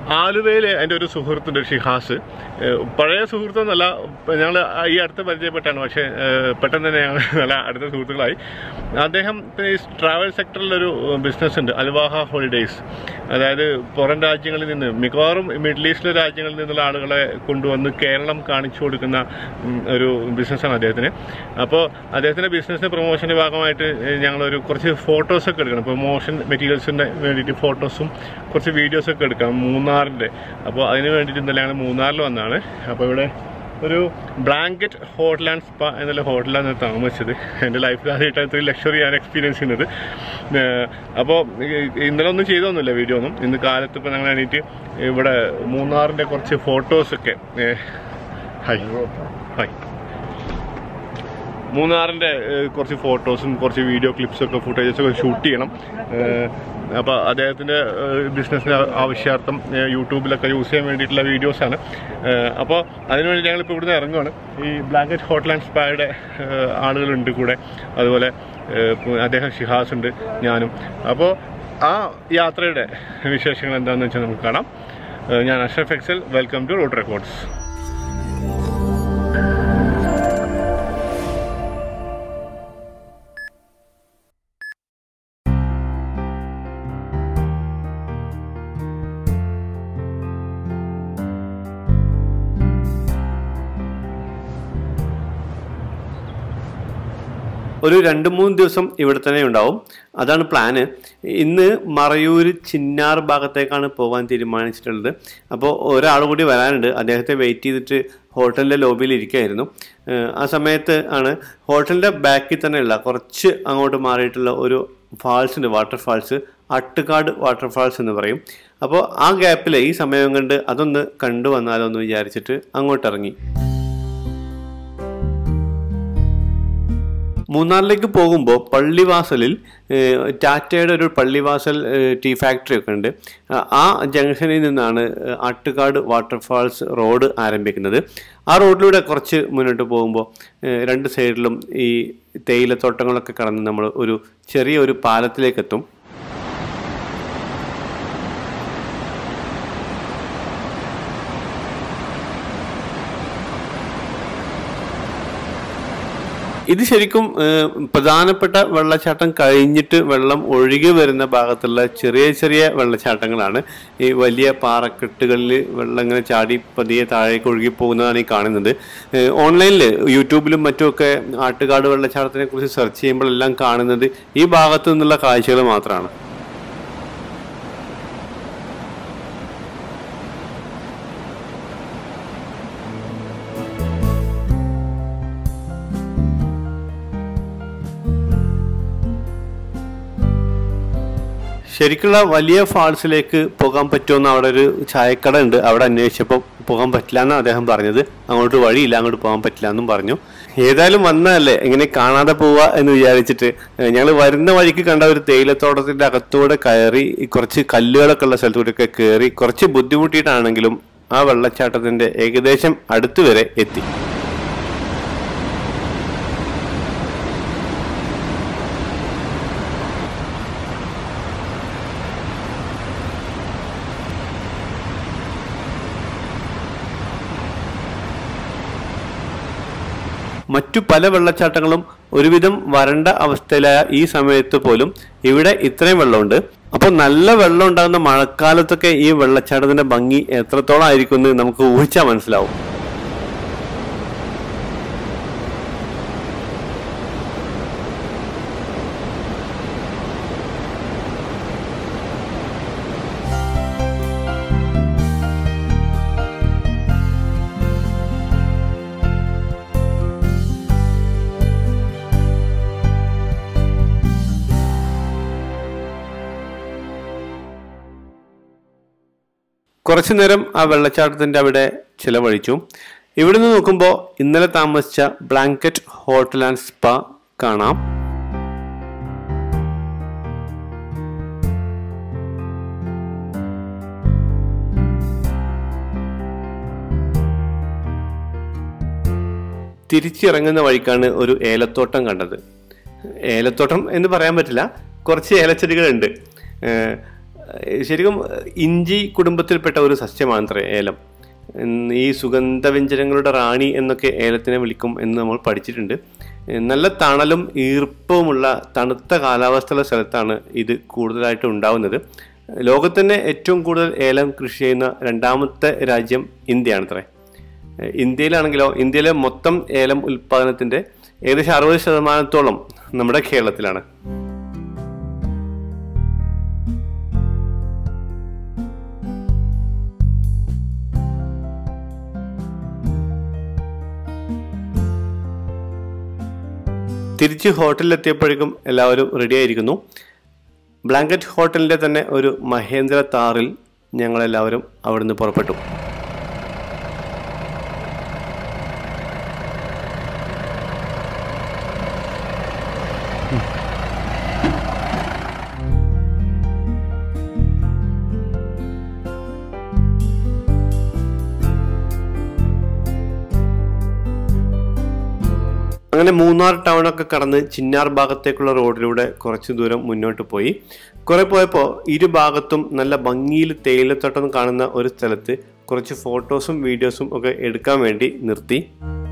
ആലുവയിൽ എൻ്റെ ഒരു സുഹൃത്തുണ്ട് ഷിഹാസ് ഏഹ് പഴയ സുഹൃത്തൊന്നല്ല ഞങ്ങൾ ഈ അടുത്ത് പരിചയപ്പെട്ടാണ് പക്ഷേ ഏഹ് പെട്ടെന്ന് തന്നെ ഞങ്ങൾ നല്ല അടുത്ത സുഹൃത്തുക്കളായി അദ്ദേഹം ഈ ട്രാവൽ സെക്ടറിലൊരു ബിസിനസ് ഉണ്ട് അൽവാഹ ഹോളിഡേയ്സ് അതായത് പുറം രാജ്യങ്ങളിൽ നിന്ന് മിക്കവാറും മിഡിൽ ഈസ്റ്റിലെ രാജ്യങ്ങളിൽ നിന്നുള്ള ആളുകളെ കൊണ്ടുവന്ന് കേരളം കാണിച്ചു കൊടുക്കുന്ന ഉം, ഒരു ബിസിനസ്സാണ് അദ്ദേഹത്തിന് അപ്പോൾ അദ്ദേഹത്തിൻ്റെ ബിസിനസ്സിൻ്റെ പ്രൊമോഷൻ്റെ ഭാഗമായിട്ട് ഞങ്ങളൊരു കുറച്ച് ഫോട്ടോസൊക്കെ എടുക്കണം പ്രൊമോഷൻ മെറ്റീരിയൽസിൻ്റെ വേണ്ടിയിട്ട് ഫോട്ടോസും കുറച്ച് വീഡിയോസൊക്കെ എടുക്കാം മൂന്നാറിൻ്റെ അപ്പോൾ അതിന് വേണ്ടിയിട്ട് ഇന്നലെ ഞങ്ങൾ മൂന്നാറിൽ വന്നതാണ് അപ്പോൾ ഇവിടെ ഒരു ബ്ലാങ്കറ്റ് ഹോട്ടൽ ആൻഡ് സ്പാ എന്നുള്ള ഹോട്ടലാണ് ഞാൻ താമസിച്ചത് എൻ്റെ ലൈഫിൽ ആദ്യമായിട്ട് ഇത്രയും ലക്ഷറി ഞാൻ എക്സ്പീരിയൻസ് ചെയ്യുന്നത് അപ്പോൾ ഇന്നലെ ഒന്നും ചെയ്തൊന്നുമില്ല വീഡിയോ ഒന്നും ഇന്ന് കാലത്ത് ഇപ്പോൾ ഞങ്ങൾ എണീറ്റ് ഇവിടെ മൂന്നാറിൻ്റെ കുറച്ച് ഫോട്ടോസൊക്കെ ഹായ് ഹായ് മൂന്നാറിൻ്റെ ഏഹ്, കുറച്ച് ഫോട്ടോസും കുറച്ച് വീഡിയോ ക്ലിപ്സും ഒക്കെ ഫുട്ടേജസും ഒക്കെ ഷൂട്ട് ചെയ്യണം അപ്പോൾ അദ്ദേഹത്തിൻ്റെ ബിസിനസ്സിന് ആവശ്യാർത്ഥം ഏഹ്, യൂട്യൂബിലൊക്കെ യൂസ് ചെയ്യാൻ വേണ്ടിയിട്ടുള്ള വീഡിയോസാണ് അപ്പോൾ അതിനുവേണ്ടി ഞങ്ങളിപ്പോൾ ഇവിടുന്ന് ഇറങ്ങുവാണ് ഈ ബ്ലാങ്കറ്റ് ഹോട്ടൽ ആൻഡ് സ്പായുടെ ഏഹ്, ആളുകളുണ്ട് കൂടെ അതുപോലെ ഏഹ്, ഇപ്പൊ അദ്ദേഹം ഷിഹാസ് ഉണ്ട് ഞാനും അപ്പോൾ ആ യാത്രയുടെ വിശേഷങ്ങൾ എന്താണെന്ന് വെച്ചാൽ നമുക്ക് കാണാം ഏഹ്, ഞാൻ Ashraf Excel welcome to road records ഒരു രണ്ട് മൂന്ന് ദിവസം ഇവിടെ തന്നെ ഉണ്ടാവും അതാണ് പ്ലാന് ഇന്ന് മറയൂര് ചിന്നാർ ഭാഗത്തേക്കാണ് പോകാൻ തീരുമാനിച്ചിട്ടുള്ളത് അപ്പോൾ ഒരാൾ കൂടി വരാനുണ്ട് അദ്ദേഹത്തെ വെയിറ്റ് ചെയ്തിട്ട് ഹോട്ടലിൻ്റെ ലോബിയിൽ ഇരിക്കുകയായിരുന്നു ഏഹ് ആ സമയത്ത് ആണ് ഹോട്ടലിൻ്റെ ബാക്കിൽ തന്നെയുള്ള കുറച്ച് അങ്ങോട്ട് മാറിയിട്ടുള്ള ഒരു ഫാൾസ് ഉണ്ട് water falls Attukad water falls എന്ന് പറയും അപ്പോൾ ആ ഗ്യാപ്പിൽ ഈ സമയം കൊണ്ട് അതൊന്ന് കണ്ടു വന്നാലോ എന്ന് വിചാരിച്ചിട്ട് അങ്ങോട്ട് ഇറങ്ങി മൂന്നാറിലേക്ക് പോകുമ്പോൾ പള്ളിവാസലിൽ ഏഹ്, ടാറ്റയുടെ ഒരു പള്ളിവാസൽ ഏഹ്, ടീ ഫാക്ടറി ഒക്കെ ഉണ്ട് ആ- ആ ജംഗ്ഷനിൽ നിന്നാണ് ഏഹ്, ആട്ടുകാട് വാട്ടർഫാൾസ് റോഡ് ആരംഭിക്കുന്നത് ആ റോഡിലൂടെ കുറച്ച് മുന്നോട്ട് പോകുമ്പോൾ ഏഹ്, രണ്ട് സൈഡിലും ഈ തേയിലത്തോട്ടങ്ങളൊക്കെ കടന്ന് നമ്മൾ ഒരു ചെറിയ ഒരു പാലത്തിലേക്ക് എത്തും ഇത് ശരിക്കും ഏഹ്, പ്രധാനപ്പെട്ട വെള്ളച്ചാട്ടം കഴിഞ്ഞിട്ട് വെള്ളം ഒഴുകി വരുന്ന ഭാഗത്തുള്ള ചെറിയ ചെറിയ വെള്ളച്ചാട്ടങ്ങളാണ് ഈ വലിയ പാറക്കെട്ടുകളിൽ വെള്ളം ഇങ്ങനെ ചാടി പതിയെ താഴേക്ക് ഒഴുകി പോകുന്നതാണ് ഈ കാണുന്നത് ഏഹ്, ഓൺലൈനിൽ യൂട്യൂബിലും മറ്റുമൊക്കെ ആട്ടുകാട് വെള്ളച്ചാട്ടത്തിനെ കുറിച്ച് സെർച്ച് ചെയ്യുമ്പോഴെല്ലാം കാണുന്നത് ഈ ഭാഗത്തു നിന്നുള്ള കാഴ്ചകൾ മാത്രമാണ് ശരിക്കുള്ള വലിയ ഫാൾസിലേക്ക് പോകാൻ പറ്റുമെന്ന് അവിടെ ഒരു ചായക്കട ഉണ്ട് അവിടെ അന്വേഷിച്ചപ്പോൾ പോകാൻ പറ്റില്ല എന്നാണ് അദ്ദേഹം പറഞ്ഞത് അങ്ങോട്ട് വഴിയില്ല അങ്ങോട്ട് പോകാൻ പറ്റില്ല എന്നും പറഞ്ഞു ഏതായാലും വന്നതല്ലേ എങ്ങനെ കാണാതെ പോവുക എന്ന് വിചാരിച്ചിട്ട് ഞങ്ങൾ വരുന്ന വഴിക്ക് കണ്ട ഒരു തേയിലത്തോട്ടത്തിന്റെ അകത്തൂടെ കയറി ഈ കുറച്ച് കല്ലുകളൊക്കെ ഉള്ള സ്ഥലത്തൂടെയൊക്കെ കയറി കുറച്ച് ബുദ്ധിമുട്ടിയിട്ടാണെങ്കിലും ആ വെള്ളച്ചാട്ടത്തിന്റെ ഏകദേശം അടുത്ത് വരെ എത്തി മറ്റു പല വെള്ളച്ചാട്ടങ്ങളും ഒരുവിധം വരണ്ട അവസ്ഥയിലായ ഈ സമയത്ത് പോലും ഇവിടെ ഇത്രയും വെള്ളമുണ്ട് അപ്പോൾ നല്ല വെള്ളം ഉണ്ടാകുന്ന മഴക്കാലത്തൊക്കെ ഈ വെള്ളച്ചാട്ടത്തിന്റെ ഭംഗി എത്രത്തോളം ആയിരിക്കും എന്ന് നമുക്ക് ഊഹിച്ചാൽ മനസ്സിലാവും കുറച്ചു നേരം ആ വെള്ളച്ചാട്ടത്തിന്റെ അവിടെ ചിലവഴിച്ചു ഇവിടുന്ന് നോക്കുമ്പോൾ ഇന്നലെ താമസിച്ച ബ്ലാങ്കറ്റ് ഹോട്ടൽ ആൻഡ് സ്പാ കാണാം തിരിച്ചിറങ്ങുന്ന വഴിക്കാണ് ഒരു ഏലത്തോട്ടം കണ്ടത് ഏലത്തോട്ടം എന്ന് പറയാൻ പറ്റില്ല കുറച്ച് ഏലച്ചെടികളുണ്ട് ഏഹ് ഏഹ് ശരിക്കും ഇഞ്ചി കുടുംബത്തിൽപ്പെട്ട ഒരു സസ്യമാണത്രേ ഏലം ഉം, ഈ സുഗന്ധവ്യഞ്ജനങ്ങളുടെ റാണി എന്നൊക്കെ ഏലത്തിനെ വിളിക്കും എന്ന് നമ്മൾ പഠിച്ചിട്ടുണ്ട് ഏഹ് നല്ല തണലും ഈർപ്പവുമുള്ള തണുത്ത കാലാവസ്ഥയുള്ള സ്ഥലത്താണ് ഇത് കൂടുതലായിട്ട് ഉണ്ടാവുന്നത് ലോകത്ത് തന്നെ ഏറ്റവും കൂടുതൽ ഏലം കൃഷി ചെയ്യുന്ന രണ്ടാമത്തെ രാജ്യം ഇന്ത്യയാണത്രേ ഏഹ് ഇന്ത്യയിലാണെങ്കിലോ ഇന്ത്യയിലെ മൊത്തം ഏലം ഉൽപ്പാദനത്തിൻ്റെ ഏകദേശം അറുപത് ശതമാനത്തോളം നമ്മുടെ കേരളത്തിലാണ് തിരിച്ച് ഹോട്ടലിലെത്തിയപ്പോഴേക്കും എല്ലാവരും റെഡി ആയിരിക്കുന്നു ബ്ലാങ്കറ്റ് ഹോട്ടലിൻ്റെ തന്നെ ഒരു മഹേന്ദ്ര താറിൽ ഞങ്ങളെല്ലാവരും അവിടുന്ന് പുറപ്പെട്ടു അങ്ങനെ മൂന്നാർ ടൗണൊക്കെ കടന്ന് ചിന്നാർ ഭാഗത്തേക്കുള്ള റോഡിലൂടെ കുറച്ച് ദൂരം മുന്നോട്ട് പോയി കുറെ പോയപ്പോൾ ഇരുഭാഗത്തും നല്ല ഭംഗിയിൽ തേയിലത്തോട്ടം കാണുന്ന ഒരു സ്ഥലത്ത് കുറച്ച് ഫോട്ടോസും വീഡിയോസും ഒക്കെ എടുക്കാൻ വേണ്ടി നിർത്തി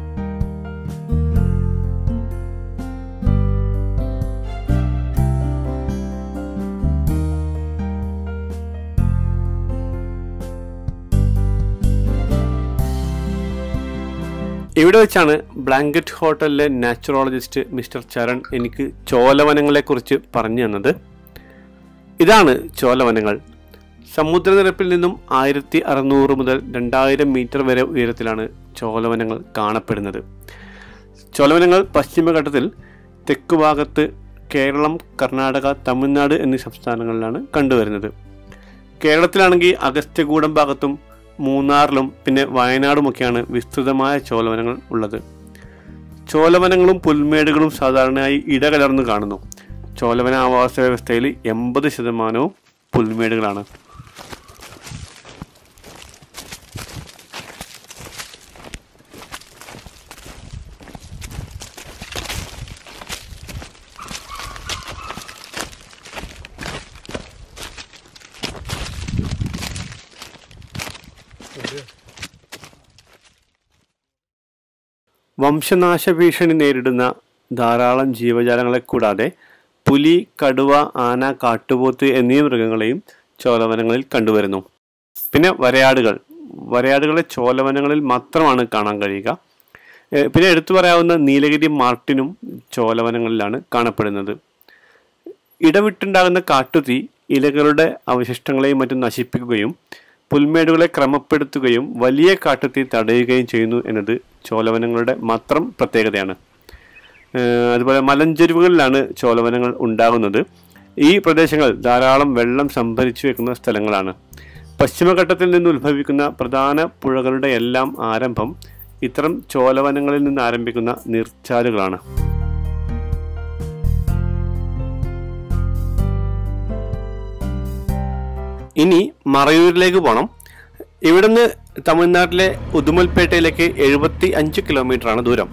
ഇവിടെ വെച്ചാണ് ബ്ലാങ്കറ്റ് ഹോട്ടലിലെ നാച്ചുറോളജിസ്റ്റ് മിസ്റ്റർ ചരൺ എനിക്ക് ചോലവനങ്ങളെക്കുറിച്ച് പറഞ്ഞു തന്നത് ഇതാണ് ചോലവനങ്ങൾ സമുദ്രനിരപ്പിൽ നിന്നും ആയിരത്തി അറുന്നൂറ് മുതൽ രണ്ടായിരം മീറ്റർ വരെ ഉയരത്തിലാണ് ചോലവനങ്ങൾ കാണപ്പെടുന്നത് ചോലവനങ്ങൾ പശ്ചിമഘട്ടത്തിൽ തെക്ക് ഭാഗത്ത് കേരളം കർണാടക തമിഴ്നാട് എന്നീ സംസ്ഥാനങ്ങളിലാണ് കണ്ടുവരുന്നത് കേരളത്തിലാണെങ്കിൽ അഗസ്ത്യകൂടം ഭാഗത്തും മൂന്നാറിലും പിന്നെ വയനാടുമൊക്കെയാണ് വിസ്തൃതമായ ചോലവനങ്ങൾ ഉള്ളത് ചോലവനങ്ങളും പുൽമേടുകളും സാധാരണയായി ഇടകലർന്ന് കാണുന്നു ചോലവന ആവാസ വ്യവസ്ഥയിൽ എൺപത് ശതമാനവും പുൽമേടുകളാണ് വംശനാശ ഭീഷണി നേരിടുന്ന ധാരാളം ജീവജാലങ്ങളെ കൂടാതെ പുലി കടുവ ആന കാട്ടുപോത്ത് എന്നീ മൃഗങ്ങളെയും ചോലവനങ്ങളിൽ കണ്ടുവരുന്നു പിന്നെ വരയാടുകൾ വരയാടുകളെ ചോലവനങ്ങളിൽ മാത്രമാണ് കാണാൻ കഴിയുക ഏഹ് പിന്നെ എടുത്തു പറയാവുന്ന നീലഗിരി മാർട്ടിനും ചോലവനങ്ങളിലാണ് കാണപ്പെടുന്നത് ഇടവിട്ടുണ്ടാകുന്ന കാട്ടുതീ ഇലകളുടെ അവശിഷ്ടങ്ങളെയും മറ്റും നശിപ്പിക്കുകയും പുൽമേടുകളെ ക്രമപ്പെടുത്തുകയും വലിയ കാട്ടുതീ തടയുകയും ചെയ്യുന്നു എന്നത് ചോലവനങ്ങളുടെ മാത്രം പ്രത്യേകതയാണ് ഏഹ് അതുപോലെ മലഞ്ചെരുവുകളിലാണ് ചോലവനങ്ങൾ ഉണ്ടാകുന്നത് ഈ പ്രദേശങ്ങൾ ധാരാളം വെള്ളം സംഭരിച്ചു വെക്കുന്ന സ്ഥലങ്ങളാണ് പശ്ചിമഘട്ടത്തിൽ നിന്ന് ഉത്ഭവിക്കുന്ന പ്രധാന പുഴകളുടെ എല്ലാം ആരംഭം ഇത്തരം ചോലവനങ്ങളിൽ നിന്ന് ആരംഭിക്കുന്ന നീർച്ചാലുകളാണ് ഇനി മറയൂരിലേക്ക് പോകണം ഇവിടുന്ന് തമിഴ്നാട്ടിലെ ഉദുമൽപേട്ടയിലേക്ക് എഴുപത്തി അഞ്ച് കിലോമീറ്റർ ആണ് ദൂരം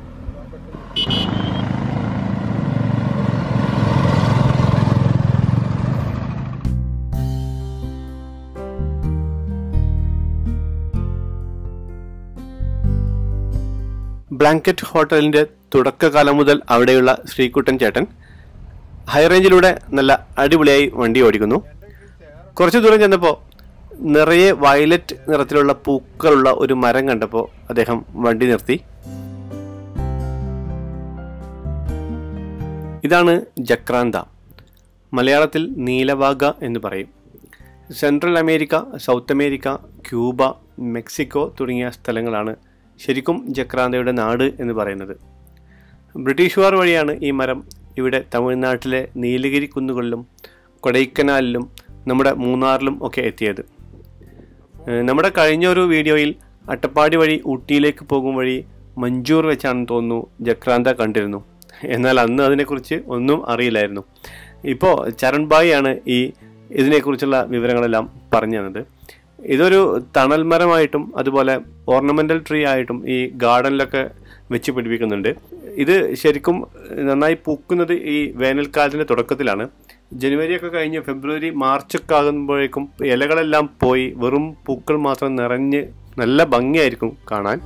ബ്ലാങ്കറ്റ് ഹോട്ടലിന്റെ തുടക്കകാലം മുതൽ അവിടെയുള്ള ശ്രീകുട്ടൻ ചേട്ടൻ ഹൈറേഞ്ചിലൂടെ നല്ല അടിപൊളിയായി വണ്ടി ഓടിക്കുന്നു കുറച്ച് ദൂരം ചെന്നപ്പോൾ നിറയെ വയലറ്റ് നിറത്തിലുള്ള പൂക്കളുള്ള ഒരു മരം കണ്ടപ്പോൾ അദ്ദേഹം വണ്ടി നിർത്തി ഇതാണ് ജക്രാന്ത മലയാളത്തിൽ നീലവാഗ എന്ന് പറയും Central America South America Cuba Mexico തുടങ്ങിയ സ്ഥലങ്ങളാണ് ശരിക്കും ജക്രാന്തയുടെ നാട് എന്ന് പറയുന്നത് ബ്രിട്ടീഷുകാർ വഴിയാണ് ഈ മരം ഇവിടെ തമിഴ്നാട്ടിലെ നീലഗിരി കുന്നുകളിലും കൊടൈക്കനാലിലും നമ്മുടെ മൂന്നാറിലും ഒക്കെ എത്തിയത് ഏഹ് നമ്മുടെ കഴിഞ്ഞ ഒരു വീഡിയോയിൽ അട്ടപ്പാടി വഴി ഊട്ടിയിലേക്ക് പോകും വഴി മഞ്ചൂർ വെച്ചാണെന്ന് തോന്നുന്നു ജക്രാന്ത കണ്ടിരുന്നു എന്നാൽ അന്ന് അതിനെക്കുറിച്ച് ഒന്നും അറിയില്ലായിരുന്നു ഇപ്പോൾ ചരൺ ബായി ആണ് ഈ ഇതിനെക്കുറിച്ചുള്ള വിവരങ്ങളെല്ലാം പറഞ്ഞു തന്നത് ഇതൊരു തണൽ മരമായിട്ടും അതുപോലെ ഓർണമെൻ്റൽ ട്രീ ആയിട്ടും ഈ ഗാർഡനിലൊക്കെ വെച്ച് പിടിപ്പിക്കുന്നുണ്ട് ഇത് ശരിക്കും നന്നായി പൂക്കുന്നത് ഈ വേനൽക്കാലത്തിൻ്റെ തുടക്കത്തിലാണ് ജനുവരി ഒക്കെ കഴിഞ്ഞ് ഫെബ്രുവരി മാർച്ചൊക്കെ ആകുമ്പോഴേക്കും ഇലകളെല്ലാം പോയി വെറും പൂക്കൾ മാത്രം നിറഞ്ഞ് നല്ല ഭംഗിയായിരിക്കും കാണാൻ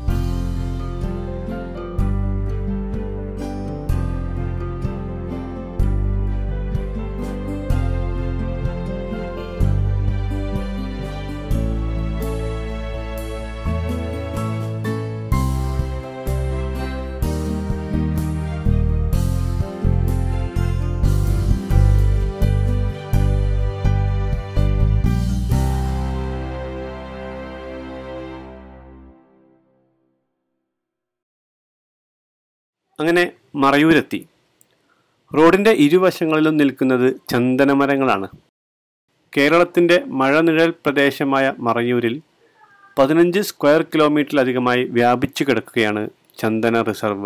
അങ്ങനെ മറയൂരെത്തി റോഡിൻ്റെ ഇരുവശങ്ങളിലും നിൽക്കുന്നത് ചന്ദനമരങ്ങളാണ് കേരളത്തിൻ്റെ മഴനിഴൽ പ്രദേശമായ മറയൂരിൽ പതിനഞ്ച് സ്ക്വയർ കിലോമീറ്ററിലധികമായി വ്യാപിച്ചു കിടക്കുകയാണ് ചന്ദന റിസർവ്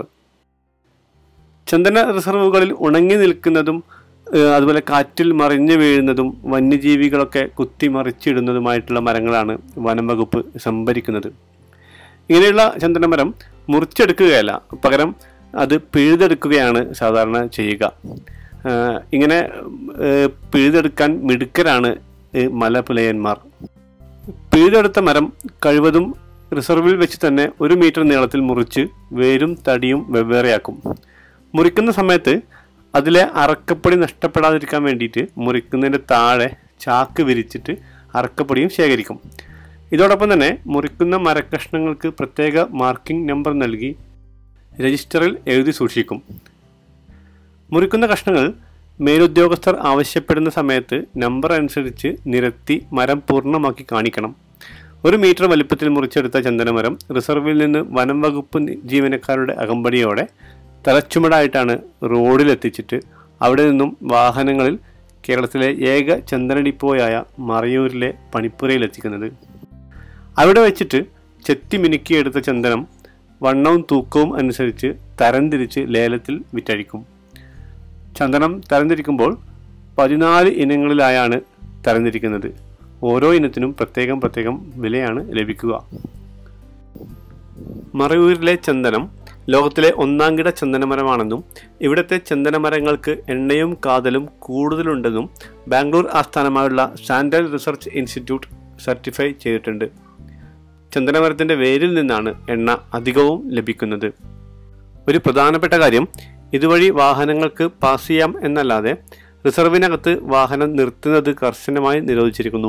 ചന്ദന റിസർവുകളിൽ ഉണങ്ങി നിൽക്കുന്നതും ഏഹ്, അതുപോലെ കാറ്റിൽ മറിഞ്ഞു വീഴുന്നതും വന്യജീവികളൊക്കെ കുത്തിമറിച്ചിടുന്നതുമായിട്ടുള്ള മരങ്ങളാണ് വനം വകുപ്പ് സംഭരിക്കുന്നത് ഇങ്ങനെയുള്ള ചന്ദനമരം മുറിച്ചെടുക്കുകയല്ല പകരം അത് പിഴുതെടുക്കുകയാണ് സാധാരണ ചെയ്യുക ആഹ് ഇങ്ങനെ ഏഹ് പിഴുതെടുക്കാൻ മിടുക്കരാണ് ഈ മലപുലയന്മാർ പിഴുതെടുത്ത മരം കഴിവതും റിസർവിൽ വെച്ച് തന്നെ ഒരു മീറ്റർ നീളത്തിൽ മുറിച്ച് വേരും തടിയും വെവ്വേറെയാക്കും മുറിക്കുന്ന സമയത്ത് അതിലെ അറക്കപ്പൊടി നഷ്ടപ്പെടാതിരിക്കാൻ വേണ്ടിയിട്ട് മുറിക്കുന്നതിൻ്റെ താഴെ ചാക്ക് വിരിച്ചിട്ട് അറക്കപ്പൊടിയും ശേഖരിക്കും ഇതോടൊപ്പം തന്നെ മുറിക്കുന്ന മരക്കഷ്ണങ്ങൾക്ക് പ്രത്യേക മാർക്കിംഗ് നമ്പർ നൽകി രജിസ്റ്ററിൽ എഴുതി സൂക്ഷിക്കും മുറിക്കുന്ന കഷ്ണങ്ങൾ മേലുദ്യോഗസ്ഥർ ആവശ്യപ്പെടുന്ന സമയത്ത് നമ്പർ അനുസരിച്ച് നിരത്തി മരം പൂർണ്ണമാക്കി കാണിക്കണം ഒരു മീറ്റർ വലിപ്പത്തിൽ മുറിച്ചെടുത്ത ചന്ദനമരം റിസർവിൽ നിന്ന് വനം വകുപ്പ് നി- ജീവനക്കാരുടെ അകമ്പടിയോടെ തലച്ചുമടായിട്ടാണ് റോഡിലെത്തിച്ചിട്ട് അവിടെ നിന്നും വാഹനങ്ങളിൽ കേരളത്തിലെ ഏക ചന്ദന ഡിപ്പോയായ മറയൂരിലെ പണിപ്പുരയിലെത്തിക്കുന്നത് അവിടെ വെച്ചിട്ട് ചെത്തി മിനുക്കിയെടുത്ത ചന്ദനം വണ്ണവും തൂക്കവും അനുസരിച്ച് തരംതിരിച്ച് ലേലത്തിൽ വിറ്റഴിക്കും ചന്ദനം തരംതിരിക്കുമ്പോൾ പതിനാല് ഇനങ്ങളിലായാണ് തരംതിരിക്കുന്നത് ഓരോ ഇനത്തിനും പ്രത്യേകം പ്രത്യേകം വിലയാണ് ലഭിക്കുക മറയൂരിലെ ചന്ദനം ലോകത്തിലെ ഒന്നാംകിട ചന്ദനമരമാണെന്നും ഇവിടുത്തെ ചന്ദനമരങ്ങൾക്ക് എണ്ണയും കാതലും കൂടുതലുണ്ടെന്നും ബാംഗ്ലൂർ ആസ്ഥാനമായുള്ള സാൻഡൽ റിസർച്ച് ഇൻസ്റ്റിറ്റ്യൂട്ട് സർട്ടിഫൈ ചെയ്തിട്ടുണ്ട് ചന്ദനമരത്തിൻ്റെ വേരിൽ നിന്നാണ് എണ്ണ അധികവും ലഭിക്കുന്നത് ഒരു പ്രധാനപ്പെട്ട കാര്യം ഇതുവഴി വാഹനങ്ങൾക്ക് പാസ് ചെയ്യാം എന്നല്ലാതെ റിസർവിനകത്ത് വാഹനം നിർത്തുന്നത് കർശനമായി നിരോധിച്ചിരിക്കുന്നു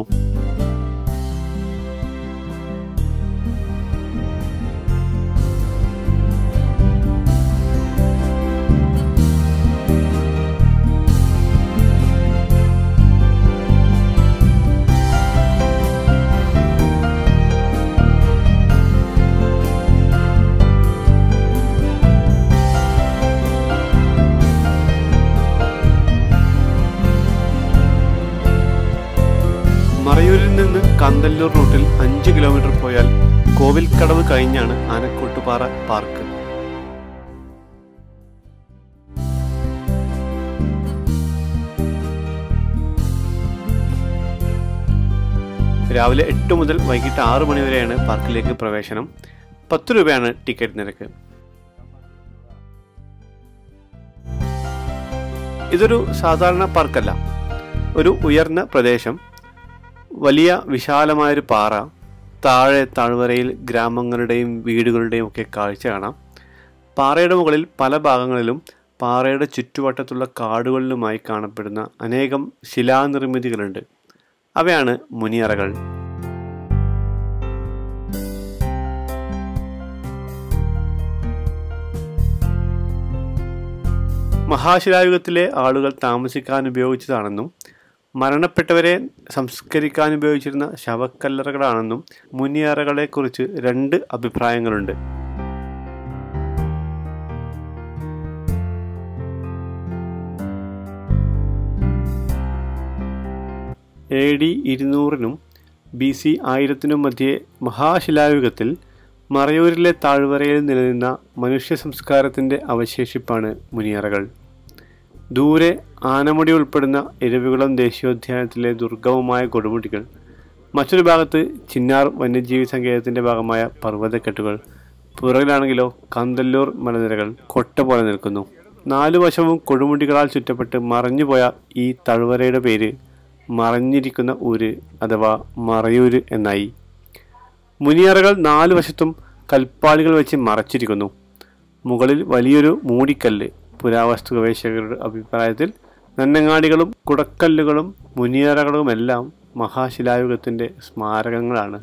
മറയൂരിൽ നിന്ന് കന്തല്ലൂർ റൂട്ടിൽ അഞ്ച് കിലോമീറ്റർ പോയാൽ കോവിൽക്കടവ് കഴിഞ്ഞാണ് ആനക്കോട്ടുപാറ പാർക്ക് രാവിലെ എട്ട് മുതൽ വൈകിട്ട് ആറ് മണി വരെയാണ് പാർക്കിലേക്ക് പ്രവേശനം പത്ത് രൂപയാണ് ടിക്കറ്റ് നിരക്ക് ഇതൊരു സാധാരണ പാർക്കല്ല ഒരു ഉയർന്ന പ്രദേശം വലിയ വിശാലമായൊരു പാറ താഴെ താഴ്വരയിൽ ഗ്രാമങ്ങളുടെയും വീടുകളുടെയും ഒക്കെ കാഴ്ച കാണാം പാറയുടെ മുകളിൽ പല ഭാഗങ്ങളിലും പാറയുടെ ചുറ്റുവട്ടത്തുള്ള കാടുകളിലുമായി കാണപ്പെടുന്ന അനേകം ശിലാനിർമ്മിതികളുണ്ട് അവയാണ് മുനിയറകൾ മഹാശിലായുഗത്തിലെ ആളുകൾ താമസിക്കാൻ ഉപയോഗിച്ചതാണെന്നും മരണപ്പെട്ടവരെ സംസ്കരിക്കാൻ ഉപയോഗിച്ചിരുന്ന ശവക്കല്ലറകളാണെന്നും മുനിയറകളെക്കുറിച്ച് രണ്ട് അഭിപ്രായങ്ങളുണ്ട് എ ഡി ഇരുന്നൂറിനും ബി സി ആയിരത്തിനും മധ്യേ മഹാശിലായുഗത്തിൽ മറയൂരിലെ താഴ്വരയിൽ നിലനിന്ന മനുഷ്യ സംസ്കാരത്തിൻ്റെ അവശേഷിപ്പാണ് മുനിയറകൾ ദൂരെ ആനമുടി ഉൾപ്പെടുന്ന ഇരവികുളം ദേശീയോദ്യാനത്തിലെ ദുർഗമമായ കൊടുമുടികൾ മറ്റൊരു ഭാഗത്ത് ചിന്നാർ വന്യജീവി സങ്കേതത്തിൻ്റെ ഭാഗമായ പർവ്വതക്കെട്ടുകൾ പുറകിലാണെങ്കിലോ കാന്തല്ലൂർ മലനിരകൾ കൊട്ട പോലെ നിൽക്കുന്നു നാലു വശവും കൊടുമുടികളാൽ ചുറ്റപ്പെട്ട് മറഞ്ഞുപോയ ഈ തഴുവരയുടെ പേര് മറഞ്ഞിരിക്കുന്ന ഊര് അഥവാ മറയൂര് എന്നായി മുനിയറകൾ നാലു വശത്തും കൽപ്പാളികൾ വെച്ച് മറച്ചിരിക്കുന്നു മുകളിൽ വലിയൊരു മൂടിക്കല്ല് പുരാവസ്തു ഗവേഷകരുടെ അഭിപ്രായത്തിൽ നന്നങ്ങാടികളും കുടക്കല്ലുകളും മുനിയറകളുമെല്ലാം മഹാശിലായുഗത്തിൻ്റെ സ്മാരകങ്ങളാണ്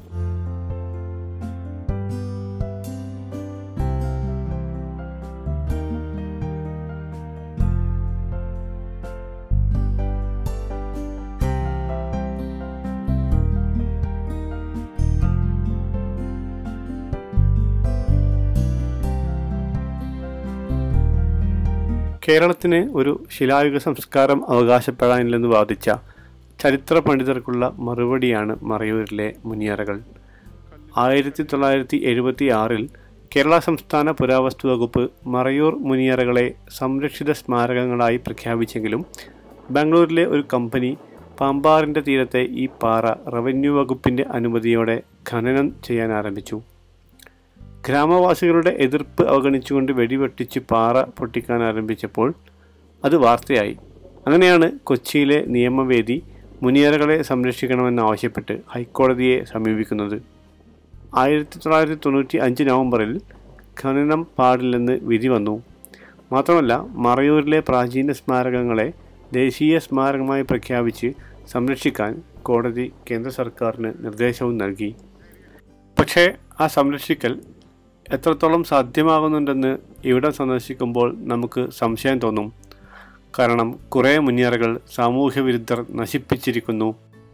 കേരളത്തിന് ഒരു ശിലായുഗ സംസ്കാരം അവകാശപ്പെടാനില്ലെന്ന് വാദിച്ച ചരിത്ര പണ്ഡിതർക്കുള്ള മറുപടിയാണ് മറയൂരിലെ മുനിയറകൾ ആയിരത്തി തൊള്ളായിരത്തി എഴുപത്തി ആറിൽ കേരള സംസ്ഥാന പുരാവസ്തു വകുപ്പ് മറയൂർ മുനിയറകളെ സംരക്ഷിത സ്മാരകങ്ങളായി പ്രഖ്യാപിച്ചെങ്കിലും ബാംഗ്ലൂരിലെ ഒരു കമ്പനി പാമ്പാറിൻ്റെ തീരത്തെ ഈ പാറ റവന്യൂ വകുപ്പിൻ്റെ അനുമതിയോടെ ഖനനം ചെയ്യാൻ ആരംഭിച്ചു ഗ്രാമവാസികളുടെ എതിർപ്പ് അവഗണിച്ചുകൊണ്ട് വെടിവെട്ടിച്ച് പാറ പൊട്ടിക്കാൻ ആരംഭിച്ചപ്പോൾ അത് വാർത്തയായി അങ്ങനെയാണ് കൊച്ചിയിലെ നിയമവേദി മുനിയറകളെ സംരക്ഷിക്കണമെന്നാവശ്യപ്പെട്ട് ഹൈക്കോടതിയെ സമീപിക്കുന്നത് ആയിരത്തി തൊള്ളായിരത്തി തൊണ്ണൂറ്റി അഞ്ച് നവംബറിൽ ഖനനം പാടില്ലെന്ന് വിധി വന്നു മാത്രമല്ല മറയൂരിലെ പ്രാചീന സ്മാരകങ്ങളെ ദേശീയ സ്മാരകമായി പ്രഖ്യാപിച്ച് സംരക്ഷിക്കാൻ കോടതി കേന്ദ്ര സർക്കാരിന് നിർദ്ദേശവും നൽകി പക്ഷേ ആ സംരക്ഷിക്കൽ എത്രത്തോളം സാധ്യമാകുന്നുണ്ടെന്ന് ഇവിടെ സന്ദർശിക്കുമ്പോൾ നമുക്ക് സംശയം തോന്നും കാരണം കുറേ മുന്നേറുകൾ സാമൂഹ്യ വിരുദ്ധർ നശിപ്പിച്ചിരിക്കുന്നു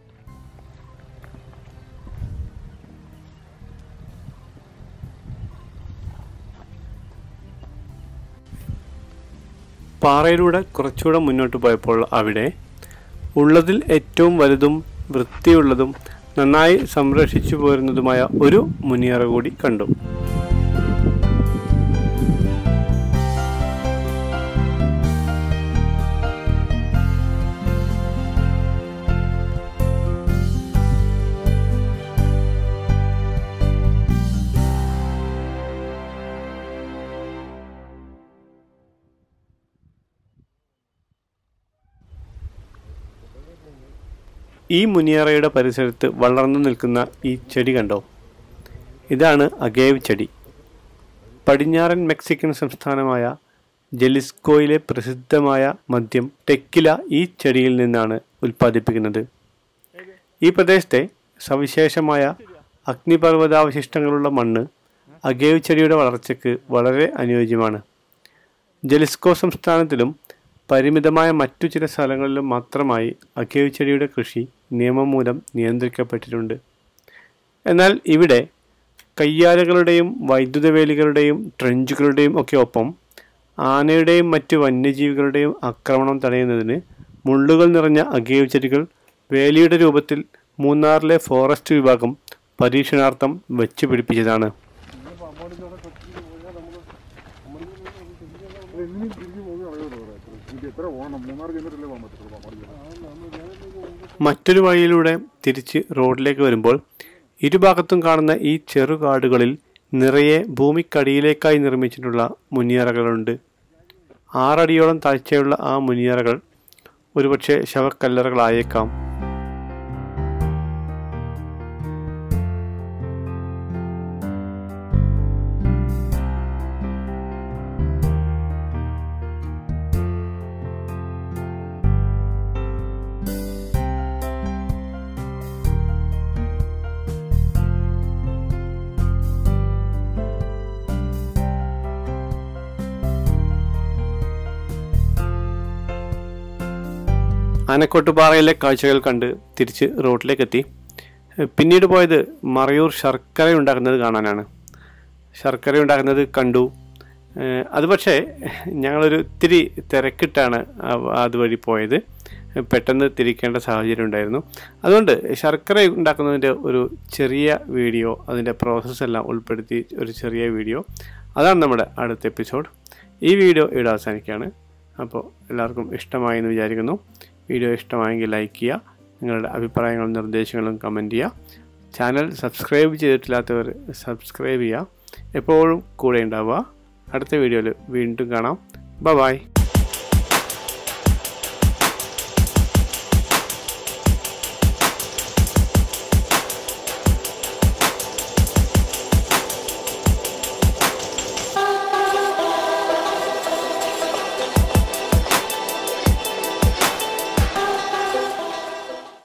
പാറയിലൂടെ കുറച്ചുകൂടെ മുന്നോട്ട് പോയപ്പോൾ അവിടെ ഉള്ളതിൽ ഏറ്റവും വലുതും വൃത്തിയുള്ളതും നന്നായി സംരക്ഷിച്ചു പോരുന്നതുമായ ഒരു മുനിയറ കൂടി കണ്ടു ഈ മുനിയറയുടെ പരിസരത്ത് വളർന്നു നിൽക്കുന്ന ഈ ചെടി കണ്ടോ ഇതാണ് അഗേവ് ചെടി പടിഞ്ഞാറൻ മെക്സിക്കൻ സംസ്ഥാനമായ ജെലിസ്കോയിലെ പ്രസിദ്ധമായ മദ്യം ടെക്കില ഈ ചെടിയിൽ നിന്നാണ് ഉൽപ്പാദിപ്പിക്കുന്നത് ഈ പ്രദേശത്തെ സവിശേഷമായ അഗ്നിപർവ്വതാവശിഷ്ടങ്ങളുള്ള മണ്ണ് അഗേവ് ചെടിയുടെ വളർച്ചയ്ക്ക് വളരെ അനുയോജ്യമാണ് ജലിസ്കോ സംസ്ഥാനത്തിലും പരിമിതമായ മറ്റു ചില സ്ഥലങ്ങളിലും മാത്രമായി അഗേവ് ചെടിയുടെ കൃഷി നിയമം മൂലം നിയന്ത്രിക്കപ്പെട്ടിട്ടുണ്ട് എന്നാൽ ഇവിടെ കയ്യാലകളുടെയും വൈദ്യുത വേലികളുടെയും ട്രെഞ്ചുകളുടെയും ഒക്കെ ഒപ്പം ആനയുടെയും മറ്റു വന്യജീവികളുടെയും ആക്രമണം തടയുന്നതിന് മുള്ളുകൾ നിറഞ്ഞ അഗേവ് ചെടികൾ വേലിയുടെ രൂപത്തിൽ മൂന്നാറിലെ ഫോറസ്റ്റ് വിഭാഗം പരീക്ഷണാർത്ഥം വെച്ച് പിടിപ്പിച്ചതാണ് ഇനി തിരിഞ്ഞു പോകുക അറിയുള്ളൂ ഇത് എത്ര പോകണം മൂന്നാർ ചെന്നിട്ടല്ലേ പോകാൻ പറ്റുള്ളൂ പാമ്പാടി മറ്റൊരു വഴിയിലൂടെ തിരിച്ച് റോഡിലേക്ക് വരുമ്പോൾ ഇരുഭാഗത്തും കാണുന്ന ഈ ചെറുകാടുകളിൽ നിറയെ ഭൂമിക്കടിയിലേക്കായി നിർമ്മിച്ചിട്ടുള്ള മുനിയറകളുണ്ട് ആറടിയോളം താഴ്ചയുള്ള ആ മുനിയറകൾ ഒരുപക്ഷെ ശവക്കല്ലറകളായേക്കാം ആനക്കോട്ടുപാറയിലെ കാഴ്ചകൾ കണ്ട് തിരിച്ച് റോഡിലേക്കെത്തി പിന്നീട് പോയത് മറയൂർ ശർക്കര ഉണ്ടാക്കുന്നത് കാണാനാണ് ശർക്കര ഉണ്ടാക്കുന്നത് കണ്ടു ഏഹ് അത് പക്ഷേ ഞങ്ങളൊരു ഇത്തിരി തിരക്കിട്ടാണ് ആ- അതുവഴി പോയത് പെട്ടെന്ന് തിരിക്കേണ്ട സാഹചര്യം ഉണ്ടായിരുന്നു അതുകൊണ്ട് ശർക്കര ഉണ്ടാക്കുന്നതിൻ്റെ ഒരു ചെറിയ വീഡിയോ അതിൻ്റെ പ്രോസസ്സ് എല്ലാം ഉൾപ്പെടുത്തി ഒരു ചെറിയ വീഡിയോ അതാണ് നമ്മുടെ അടുത്ത എപ്പിസോഡ് ഈ വീഡിയോ ഇവിടെ അവസാനിക്കുകയാണ് അപ്പോൾ എല്ലാവർക്കും ഇഷ്ടമായി എന്ന് വിചാരിക്കുന്നു വീഡിയോ ഇഷ്ടമായെങ്കിൽ ലൈക്ക് ചെയ്യുക നിങ്ങളുടെ അഭിപ്രായങ്ങളും നിർദ്ദേശങ്ങളും കമൻറ്റ് ചെയ്യുക ചാനൽ സബ്സ്ക്രൈബ് ചെയ്തിട്ടില്ലാത്തവർ സബ്സ്ക്രൈബ് ചെയ്യുക എപ്പോഴും കൂടെ ഉണ്ടാവുക അടുത്ത വീഡിയോയിൽ വീണ്ടും കാണാം ബ ബായ്